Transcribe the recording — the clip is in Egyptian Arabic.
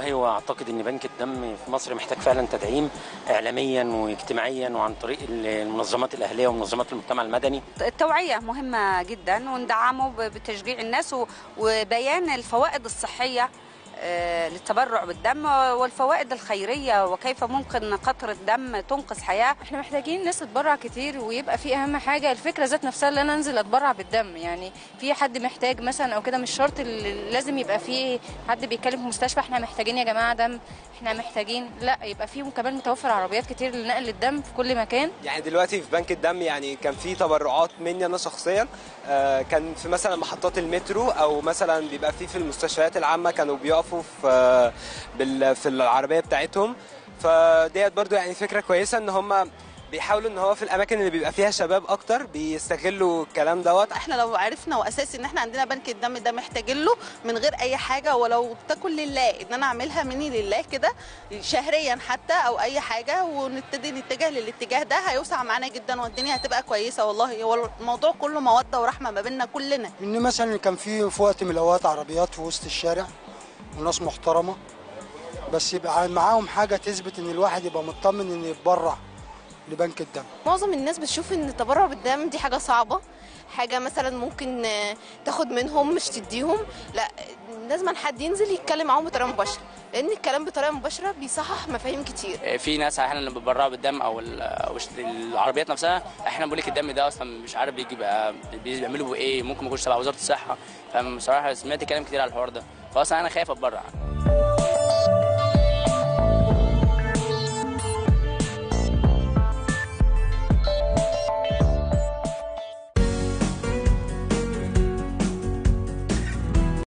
والله واعتقد ان بنك الدم في مصر محتاج فعلا تدعيم اعلاميا واجتماعيا وعن طريق المنظمات الاهليه ومنظمات المجتمع المدني التوعيه مهمه جدا وندعمه ب- بتشجيع الناس و- وبيان الفوائد الصحيه آه، للتبرع بالدم والفوائد الخيريه وكيف ممكن قطره دم تنقذ حياه احنا محتاجين ناس تتبرع كتير ويبقى في اهم حاجه الفكره ذات نفسها اللي انا انزل اتبرع بالدم يعني في حد محتاج مثلا او كده مش شرط ال- لازم يبقى في حد بيتكلم في مستشفى احنا محتاجين يا جماعه دم احنا محتاجين لا يبقى في كمان متوفر عربيات كتير لنقل الدم في كل مكان يعني دلوقتي في بنك الدم يعني كان في تبرعات مني انا شخصيا آه، كان في مثلا محطات المترو او مثلا بيبقى في في المستشفيات العامه كانوا بيقفوا في آه، بال- في العربيه بتاعتهم فديت برضو يعني فكره كويسه ان هم بيحاولوا ان هو في الاماكن اللي بيبقى فيها شباب اكتر بيستغلوا الكلام دوت احنا لو عرفنا واساسي ان احنا عندنا بنك الدم ده محتاجين له من غير اي حاجه ولو تكن لله ان انا اعملها مني لله كده شهريا حتى او اي حاجه ونبتدي نتجه للاتجاه ده هيوسع معانا جدا والدنيا هتبقى كويسه والله هو الموضوع كله موده ورحمه ما بيننا كلنا ان مثلا كان في في وقت من الاوقات عربيات في وسط الشارع وناس محترمه بس يبقى معاهم حاجه تثبت ان الواحد يبقى مطمن انه يتبرع لبنك الدم معظم الناس بتشوف ان التبرع بالدم دي حاجه صعبه حاجه مثلا ممكن آه، تاخد منهم مش تديهم لا لازم حد ينزل يتكلم معاهم بطريقه مباشره لان الكلام بطريقه مباشره بيصحح مفاهيم كتير في ناس احيانا اللي بيتبرعوا بالدم او ال- أو الش- العربيات نفسها احيانا بيقول لك الدم ده اصلا مش عارف بيجي بقى بيعملوا بايه ممكن ما يكونش تبع وزاره الصحه فبصراحه سمعت كلام كتير على الحوار ده فاصلا انا خايف اتبرع